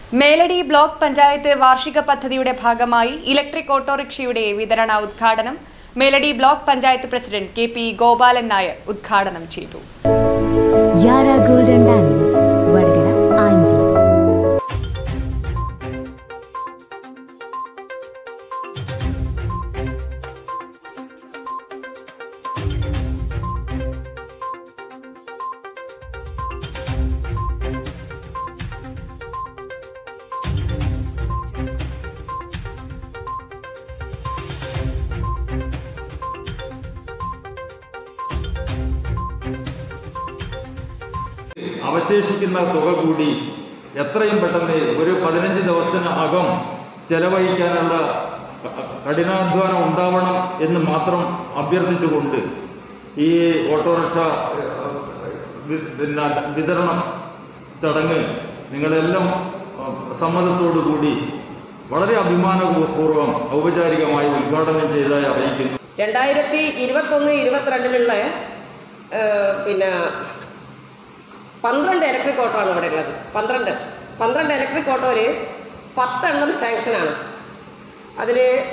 Meladi block panchayat വാർഷിക പദ്ധതിയുടെ ഭാഗമായി ഇലക്ട്രിക് ഓട്ടോറിക്ഷയുടെ വിതരണ ഉദ്ഘാടനം Meladi block panchayat president K P Gopalan Nair ഉദ്ഘാടനം ചെയ്തു യാര ഗോൾഡൻ ഡയമണ്ട്സ് വടകര ആഞ്ചി അവശേഷിക്കുന്ന തുക കൂടി എത്രയും പെട്ടെന്ന് ഒരു പതിനഞ്ച് ദിവസത്തിന് അകം ചെലവഴിക്കാനുള്ള ക- കഠിനാധ്വാനം ഉണ്ടാവണം എന്ന് മാത്രം അഭ്യർത്ഥിച്ചുകൊണ്ട് ഈ ഓട്ടോറിക്ഷ ഏഹ്, വി- പിന്നെ വിതരണം ചടങ്ങ് നിങ്ങളെല്ലാം അഹ്, സമ്മതത്തോടു കൂടി വളരെ അഭിമാനപൂർവ്വം ഔപചാരികമായി ഉദ്ഘാടനം ചെയ്തതായി അറിയിക്കുന്നു രണ്ടായിരത്തി ഇരുപത്തൊന്ന് ഇരുപത്തിരണ്ടിലുള്ള ഏഹ്, പിന്നെ പന്ത്രണ്ട് ഇലക്ട്രിക് ഓട്ടോ ആണ് ഇവിടെ ഉള്ളത് പന്ത്രണ്ട് പന്ത്രണ്ട് ഇലക്ട്രിക് ഓട്ടോയിൽ പത്തെണ്ണം സാങ്ഷനാണ് അതിൽ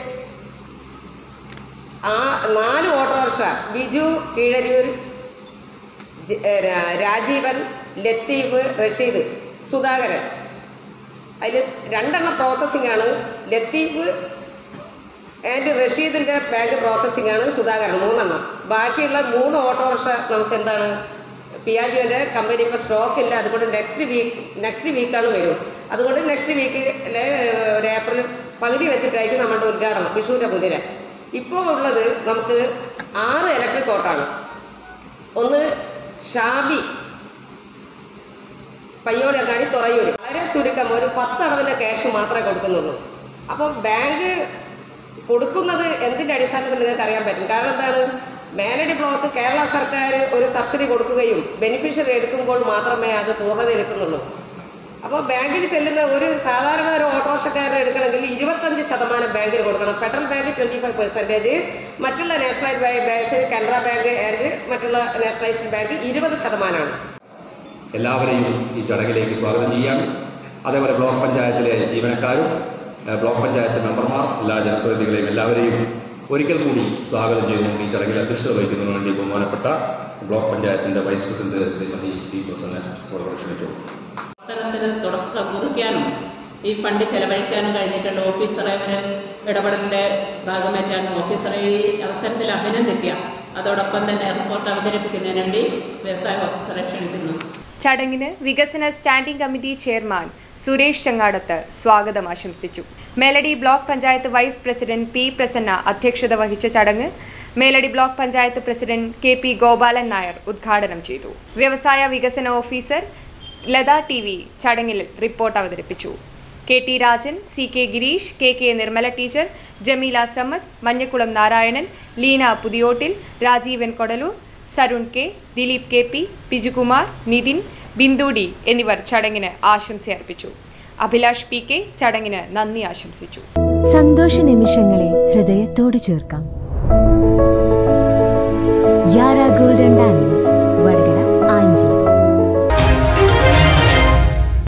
ആ നാല് ഓട്ടോറിക്ഷ ബിജു കീഴരിയൂർ ജ- ഏ, രാ- രാജീവൻ ലത്തീഫ് റഷീദ് സുധാകരൻ അതിൽ രണ്ടെണ്ണം പ്രോസസ്സിംഗ് ആണ് ലത്തീഫ് ആൻഡ് റഷീദിൻ്റെ ബാങ്ക് പ്രോസസ്സിംഗ് ആണ് സുധാകരൻ മൂന്നെണ്ണം ബാക്കിയുള്ള മൂന്ന് ഓട്ടോറിക്ഷ നമുക്ക് എന്താണ് പിയാജിയോൻ്റെ കമ്പനി ഇപ്പോൾ സ്റ്റോക്ക് ഇല്ല അതുകൊണ്ട് നെക്സ്റ്റ് വീക്ക് നെക്സ്റ്റ് വീക്കാണ് വരും അതുകൊണ്ട് നെക്സ്റ്റ് വീക്കിൽ ഒരു ഏപ്രിൽ പകുതി വെച്ചിട്ടായിരിക്കും നമ്മുടെ ഉദ്ഘാടനം വിഷുവിൻ്റെ മുന്നിൽ ഇപ്പോൾ ഉള്ളത് നമുക്ക് ആറ് ഇലക്ട്രിക് ഓട്ടാണ് ഒന്ന് ഷാബി പയ്യോളങ്ങാടി തുറയൂർ വളരെ ചുരുക്കം ഒരു പത്തടവിൻ്റെ ക്യാഷ് മാത്രമേ കൊടുക്കുന്നുള്ളൂ അപ്പം ബാങ്ക് കൊടുക്കുന്നത് എന്തിൻ്റെ അടിസ്ഥാനത്തിൽ നിങ്ങൾക്ക് അറിയാൻ പറ്റും കാരണം എന്താണ് മേലടി ബ്ലോക്ക് കേരള സർക്കാർ ഒരു സബ്സിഡി കൊടുക്കുകയും ബെനിഫിഷ്യറി എടുക്കുമ്പോൾ മാത്രമേ അത് പൂർണ്ണതയിലെത്തുന്നുള്ളൂ അപ്പോൾ ബാങ്കിൽ ചെല്ലുന്ന ഒരു സാധാരണ ഒരു ഓട്ടോറിക്ഷക്കാരൻ എടുക്കണമെങ്കിൽ ഇരുപത്തഞ്ച് ശതമാനം ബാങ്കിൽ കൊടുക്കണം federal bank twenty five percentage മറ്റുള്ള national bank Canara bank and മറ്റുള്ള നാഷണലൈസ്ഡ് ബാങ്ക് ഇരുപത് ശതമാനമാണ് എല്ലാവരെയും ഈ ചടങ്ങിലേക്ക് സ്വാഗതം ചെയ്യാം അതേപോലെ ബ്ലോക്ക് പഞ്ചായത്തിലെ ജീവനക്കാരും ഏഹ് ബ്ലോക്ക് പഞ്ചായത്ത് മെമ്പർമാർ എല്ലാ ജനപ്രതിനിധികളെയും എല്ലാവരെയും ഒരിക്കൽ കൂടി സ്വാഗതം ചെയ്തുകൊണ്ട് ഈ ചടങ്ങിൽ അധ്യക്ഷത വഹിക്കുന്നതിന് വേണ്ടി ബഹുമാനപ്പെട്ട ബ്ലോക്ക് പഞ്ചായത്തിൻ്റെ vice president Shrimati P Prasanna വളരെ ക്ഷണിച്ചു പ്രവർത്തനത്തിന് തുടക്കം കുറിക്കാനും ഈ ഫണ്ട് ചെലവഴിക്കാനും കഴിഞ്ഞിട്ടുണ്ട് ഓഫീസറെ ഒരു ഇടപെടലിൻ്റെ ഭാഗമായിട്ടാണ് ഓഫീസറെ ഈ അവസരത്തിൽ അഭിനന്ദിക്കുക അതോടൊപ്പം തന്നെ റിപ്പോർട്ട് അവതരിപ്പിക്കുന്നതിന് വേണ്ടി വ്യവസായ ഓഫീസറെ ക്ഷണിക്കുന്നു ചടങ്ങിന് വികസന standing committee chairman Suresh Changadath സ്വാഗതം ആശംസിച്ചു Meladi block panchayat vice president P Prasanna അധ്യക്ഷത വഹിച്ച ചടങ്ങ് Meladi block panchayat president K P Gopalan Nair ഉദ്ഘാടനം ചെയ്തു വ്യവസായ വികസന ഓഫീസർ ലത ടി വി ചടങ്ങിൽ റിപ്പോർട്ട് അവതരിപ്പിച്ചു K T Rajan C K Gireesh K K Nirmala teacher Jameela Sammad Manjakkulam Narayanan Leena Puthiyottil Rajeevan Kodalur Sarun K Dileep K P Bijukumar Nithin Bindu D എന്നിവർ ചടങ്ങിന് ആശംസയർപ്പിച്ചു അഭിലാഷ് പി കെ ചടങ്ങിന് നന്ദി ആശംസിച്ചു സന്തോഷ നിമിഷങ്ങളെ ഹൃദയത്തോട് ചേർക്കാം യാര ഗോൾഡൻ ഡയമണ്ട്സ് വടകര